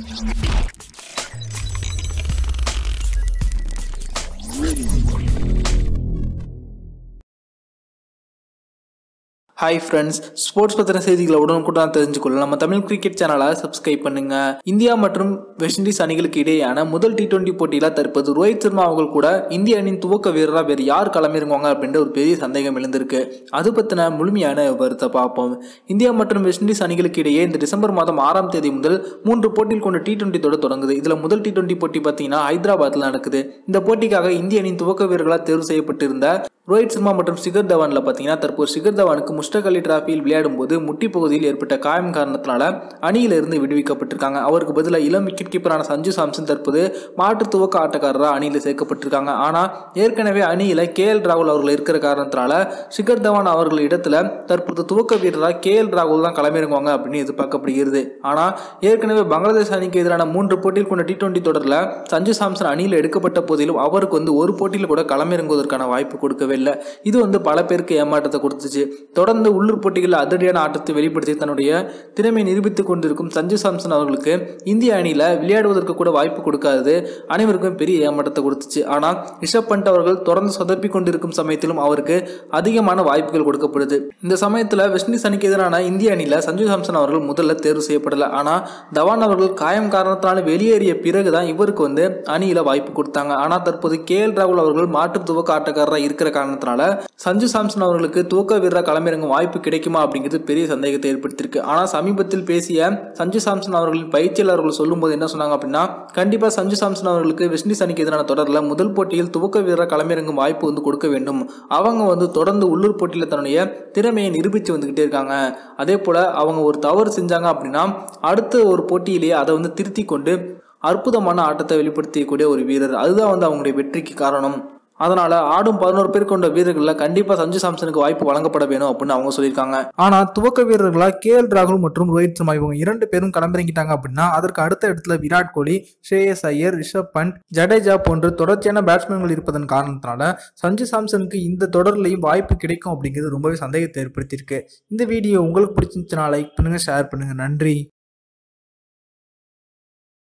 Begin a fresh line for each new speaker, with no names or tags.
hi friends sports பற்றின செய்திகளை உடனுக்குடன் தெரிஞ்சுக்கொள்ள நம்ம தமிழ் கிரிக்கெட் சேனலை சப்ஸ்கிரைப் பண்ணுங்க இந்தியா மற்றும் வெஸ்ட் இண்டீஸ் அணிகளுக்கு இடையேயான முதல் டி டுவெண்ட்டி போட்டியில் தற்போது ரோஹித் சர்மா அவர்கள் கூட இந்திய அணியின் துவக்க வீரராக வேறு யார் களமிறங்குவாங்க அப்படின்ற ஒரு பெரிய சந்தேகம் எழுந்திருக்கு அது பற்றின முழுமையான விவரத்தை பார்ப்போம் இந்தியா மற்றும் வெஸ்ட் இண்டீஸ் அணிகளுக்கு இடையே இந்த டிசம்பர் மாதம் ஆறாம் தேதி முதல் மூன்று போட்டியில் கொண்ட டி டுவெண்ட்டி தொடர் தொடங்குது இதில் முதல் டி டுவெண்ட்டி போட்டி பார்த்தீங்கன்னா ஹைதராபாத்தில் நடக்குது இந்த போட்டிக்காக இந்திய அணியின் துவக்க வீரர்களாக தேர்வு செய்யப்பட்டிருந்த ரோஹித் சர்மா மற்றும் சிகர் தவானில் பார்த்தீங்கன்னா தற்போது சிகர் தவானுக்கு முஸ்டக் அலி டிராஃபியில் விளையாடும் போது முட்டி பகுதியில் ஏற்பட்ட காயம் காரணத்தினால அணியிலிருந்து விடுவிக்கப்பட்டிருக்காங்க அவருக்கு பதிலாக இளம் விக்கெட் கீப்பரான சஞ்சு சாம்சன் தற்போது மாற்று துவக்க ஆட்டக்காரராக அணியில் சேர்க்கப்பட்டிருக்காங்க ஆனால் ஏற்கனவே அணியில் கே எல் ராகுல் அவர்கள் இருக்கிற காரணத்தினால சிகர் தவான் அவர்கள் இடத்துல தற்போது துவக்க வீரராக கே எல் ராகுல் தான் களமிறங்குவாங்க அப்படின்னு எதிர்பார்க்கப்படுகிறது ஆனால் ஏற்கனவே பங்களாதேஷ் அணிக்கு எதிரான மூன்று போட்டியில் கொண்ட டி டுவெண்ட்டி தொடரில் சஞ்சு சாம்சன் அணியில் எடுக்கப்பட்ட போதிலும் அவருக்கு வந்து ஒரு போட்டியில் கூட களமிறங்குவதற்கான வாய்ப்பு கொடுக்கவே இல்லை இது வந்து பல பேருக்கு ஏமாற்றத்தை கொடுத்துச்சு தொடர்ந்து உள்ளூர் போட்டிகளில் அதிரடியான ஆட்டத்தை வெளிப்படுத்தி தன்னுடைய திறமை நிரூபித்துக் கொண்டிருக்கும் சஞ்சு சாம்சன் அவர்களுக்கு இந்திய அணியில் விளையாடுவதற்கு கூட வாய்ப்பு கொடுக்காதது அனைவருக்கும் பெரிய ஏமாற்றத்தை கொடுத்துச்சு ஆனால் ரிஷப் பண்ட் அவர்கள் தொடர்ந்து சொதப்பி கொண்டிருக்கும் சமயத்திலும் அவருக்கு அதிகமான வாய்ப்புகள் கொடுக்கப்படுது இந்த சமயத்தில் வெஸ்ட் இண்டீஸ் அணிக்கு எதிரான இந்திய அணியில் சஞ்சு சாம்சன் அவர்கள் முதல்ல தேர்வு செய்யப்படலை ஆனால் தவான் அவர்கள் காயம் காரணத்தினால வெளியேறிய பிறகுதான் இவருக்கு வந்து அணியில் வாய்ப்பு கொடுத்தாங்க ஆனால் தற்போது கே எல் ராகுல் அவர்கள் மாற்று துவக்க ஆட்டக்காரராக இருக்கிற காரணத்தினால சஞ்சு சாம்சன் அவர்களுக்கு துவக்க வீரராக களமிறங்கும் வாய்ப்பு கிடைக்குமா அப்படிங்கிறது பெரிய சந்தேகத்தை ஏற்படுத்தியிருக்கு ஆனால் சமீபத்தில் பேசிய சஞ்சு சாம்சன் அவர்களின் பயிற்சியாளர்கள் சொல்லும்போது என்ன சொன்னாங்க அப்படின்னா கண்டிப்பாக சஞ்சு சாம்சன் அவர்களுக்கு வெஸ்ட் இண்டீஸ் அணிக்கு எதிரான தொடரில் முதல் போட்டியில் துவக்க வீரராக களமிறங்கும் வாய்ப்பு வந்து கொடுக்க வேண்டும் அவங்க வந்து தொடர்ந்து உள்ளூர் போட்டியில் தன்னுடைய திறமையை நிரூபித்து வந்துக்கிட்டே இருக்காங்க அதே போல் அவங்க ஒரு தவறு செஞ்சாங்க அப்படின்னா அடுத்த ஒரு போட்டியிலேயே அதை வந்து திருத்தி கொண்டு அற்புதமான ஆட்டத்தை வெளிப்படுத்தக்கூடிய ஒரு வீரர் அதுதான் வந்து அவங்களுடைய வெற்றிக்கு காரணம் அதனால ஆடும் பதினோரு பேர் கொண்ட வீரர்களில் கண்டிப்பா சஞ்சு சாம்சனுக்கு வாய்ப்பு வழங்கப்பட வேணும் அப்படின்னு அவங்க சொல்லியிருக்காங்க ஆனா துவக்க வீரர்களா கே எல் ராகுல் மற்றும் ரோஹித் சர்மா இவங்க இரண்டு பேரும் களமிறங்கிட்டாங்க அப்படின்னா அதற்கு அடுத்த இடத்துல விராட் கோலி ஸ்ரேயஸ் ஐயர் ரிஷப் பண்ட் ஜடேஜா போன்று தொடர்ச்சியான பேட்ஸ்மேன்கள் இருப்பதன் காரணத்தினால சஞ்சு சாம்சனுக்கு இந்த தொடர்லையும் வாய்ப்பு கிடைக்கும் அப்படிங்கிறது ரொம்பவே சந்தேகத்தை ஏற்படுத்தியிருக்கு இந்த வீடியோ உங்களுக்கு பிடிச்சிருந்துச்சுன்னா லைக் பண்ணுங்க ஷேர் பண்ணுங்க நன்றி